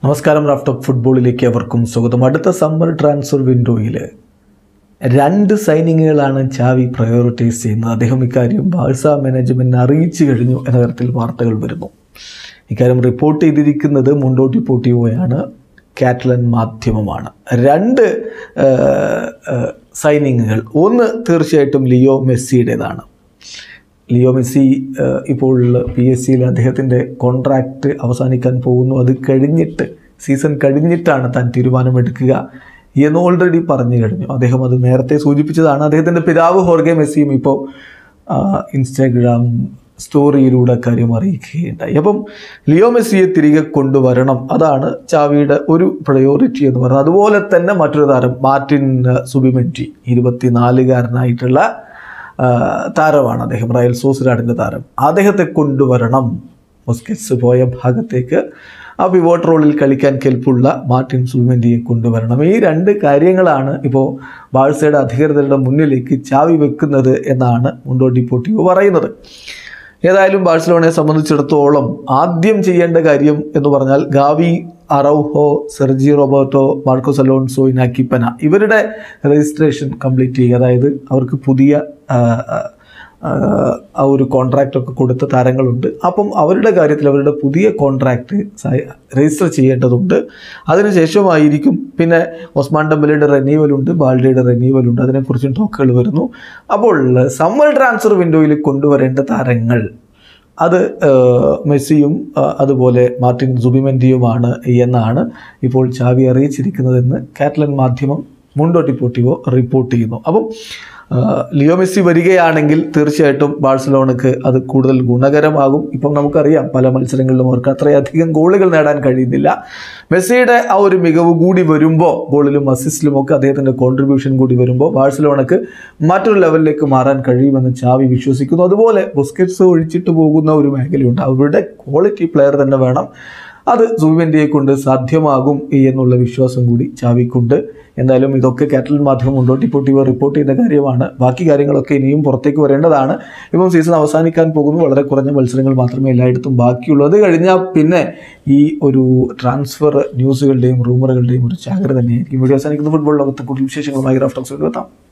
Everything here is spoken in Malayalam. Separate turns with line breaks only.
നമസ്കാരം റാഫ്റ്റോപ്പ് ഫുട്ബോളിലേക്ക് അവർക്കും സ്വാഗതം അടുത്ത സമ്മർ ട്രാൻസ്ഫർ വിൻഡോയിൽ രണ്ട് സൈനിങ്ങുകളാണ് ചാവി പ്രയോറിറ്റൈസ് ചെയ്യുന്നത് അദ്ദേഹം ഇക്കാര്യം ബാഴ്സ മാനേജ്മെൻറ്റിനെ അറിയിച്ചു കഴിഞ്ഞു എന്ന തരത്തിൽ വാർത്തകൾ വരുന്നു ഇക്കാര്യം റിപ്പോർട്ട് ചെയ്തിരിക്കുന്നത് മുണ്ടോട്ടി പോട്ടിയോയാണ് കാറ്റലൻ മാധ്യമമാണ് രണ്ട് സൈനിങ്ങുകൾ ഒന്ന് തീർച്ചയായിട്ടും ലിയോ മെസ്സിയുടേതാണ് ലിയോ മെസ്സി ഏഹ്, ഇപ്പോൾ പി എസ് സിയിൽ അദ്ദേഹത്തിൻ്റെ കോൺട്രാക്റ്റ് അവസാനിക്കാൻ പോകുന്നു അത് കഴിഞ്ഞിട്ട് സീസൺ കഴിഞ്ഞിട്ടാണ് താൻ തീരുമാനമെടുക്കുക എന്ന് ഓൾറെഡി പറഞ്ഞു കഴിഞ്ഞു അദ്ദേഹം അത് നേരത്തെ സൂചിപ്പിച്ചതാണ് അദ്ദേഹത്തിൻ്റെ പിതാവ് ഹോർഗെ മെസ്സിയും ഇപ്പോൾ ഇൻസ്റ്റാഗ്രാം സ്റ്റോറിയിലൂടെ കാര്യം അറിയിക്കുകയുണ്ടായി അപ്പം ലിയോ മെസ്സിയെ തിരികെ കൊണ്ടുവരണം അതാണ് ചാവിയുടെ ഒരു പ്രയോറിറ്റി എന്ന് പറയുന്നത് അതുപോലെ തന്നെ മറ്റൊരു താരം മാർട്ടിൻ സുബിമെൻറ്റി ഇരുപത്തിനാലുകാരനായിട്ടുള്ള ആ, താരമാണ് അദ്ദേഹം റയൽ സോസിലാഡിൻ്റെ താരം അദ്ദേഹത്തെ കൊണ്ടുവരണം മൊസ്കറ്റ്സ് പോയ ഭാഗത്തേക്ക് ആ പിവോട്ട് റോളിൽ കളിക്കാൻ കെൽപ്പുള്ള മാർട്ടിൻ സുൽമെൻറ്റിയെ കൊണ്ടുവരണം ഈ രണ്ട് കാര്യങ്ങളാണ് ഇപ്പോൾ ബാഴ്സയുടെ അധികൃതരുടെ മുന്നിലേക്ക് ചാവി വെക്കുന്നത് എന്നാണ് മുണ്ടോട്ടി പോട്ടിയോ പറയുന്നത് ഏതായാലും ബാഴ്സലോണയെ സംബന്ധിച്ചിടത്തോളം ആദ്യം ചെയ്യേണ്ട കാര്യം എന്ന് പറഞ്ഞാൽ Gavi Araujo Sergi Roberto Marcos Alonso ഇനാക്കിപ്പന ഇവരുടെ രജിസ്ട്രേഷൻ കംപ്ലീറ്റ് ചെയ്യുക അതായത് അവർക്ക് പുതിയ ആ, ആ, ആ ഒരു കോൺട്രാക്റ്റ് ഒക്കെ കൊടുത്ത താരങ്ങളുണ്ട് അപ്പം അവരുടെ കാര്യത്തിൽ അവരുടെ പുതിയ കോൺട്രാക്റ്റ് രജിസ്റ്റർ ചെയ്യേണ്ടതുണ്ട് അതിനുശേഷമായിരിക്കും പിന്നെ ഒസ്മാൻ ഡംബലയുടെ റെന്യൂവൽ ഉണ്ട് ബാൽഡയുടെ റെന്യൂവൽ ഉണ്ട് അതിനെക്കുറിച്ചും ടോക്കുകൾ വരുന്നു അപ്പോൾ സമ്മർ ട്രാൻസ്ഫർ വിൻഡോയിൽ കൊണ്ടുവരേണ്ട താരങ്ങൾ അത് ഏഹ്, മെസ്സിയും ആ, അതുപോലെ മാർട്ടിൻ സുബിമെൻറ്റിയുമാണ് എന്നാണ് ഇപ്പോൾ ചാവി അറിയിച്ചിരിക്കുന്നതെന്ന് കാറ്റലൻ മാധ്യമം മുണ്ടോട്ടി പോട്ടിവോ റിപ്പോർട്ട് ചെയ്യുന്നു അപ്പം ആ, ലിയോ മെസ്സി വരികയാണെങ്കിൽ തീർച്ചയായിട്ടും ബാഴ്സലോണക്ക് അത് കൂടുതൽ ഗുണകരമാകും ഇപ്പം നമുക്കറിയാം പല മത്സരങ്ങളിലും അവർക്ക് അത്രയധികം ഗോളുകൾ നേടാൻ കഴിയുന്നില്ല മെസ്സിയുടെ ആ ഒരു മികവ് കൂടി വരുമ്പോൾ ഗോളിലും അസിസ്റ്റിലും ഒക്കെ അദ്ദേഹത്തിൻ്റെ കോൺട്രിബ്യൂഷൻ കൂടി വരുമ്പോൾ ബാഴ്സലോണക്ക് മറ്റൊരു ലെവലിലേക്ക് മാറാൻ കഴിയുമെന്ന് ചാവി വിശ്വസിക്കുന്നു അതുപോലെ ബുസ്കറ്റ്സ് ഒഴിച്ചിട്ട് പോകുന്ന ഒരു മേഖലയുണ്ട് അവരുടെ ക്വാളിറ്റി പ്ലെയർ തന്നെ വേണം അത് സുബിമെൻറ്റിയെ കൊണ്ട് സാധ്യമാകും എന്നുള്ള വിശ്വാസം കൂടി ചാവിക്കുണ്ട് എന്തായാലും ഇതൊക്കെ കാറ്റൽ മാധ്യമം മുണ്ടോട്ടി പൊട്ടിവ റിപ്പോർട്ട് ചെയ്ത കാര്യമാണ് ബാക്കി കാര്യങ്ങളൊക്കെ ഇനിയും പുറത്തേക്ക് വരേണ്ടതാണ് ഇപ്പം സീസൺ അവസാനിക്കാൻ പോകുന്നു വളരെ കുറഞ്ഞ മത്സരങ്ങൾ മാത്രമേ എല്ലായിടത്തും ബാക്കിയുള്ളൂ അത് കഴിഞ്ഞാൽ പിന്നെ ഈ ഒരു ട്രാൻസ്ഫർ ന്യൂസുകളുടെയും റൂമറുകളുടെയും ഒരു ചാകര തന്നെയായിരിക്കും വീഡിയോ അവസാനിക്കുന്ന ഫുട്ബോൾ ലോകത്തെ കൂടുതൽ വിശേഷങ്ങളുമായി റാഫ്റ്റോക്സ് എത്താം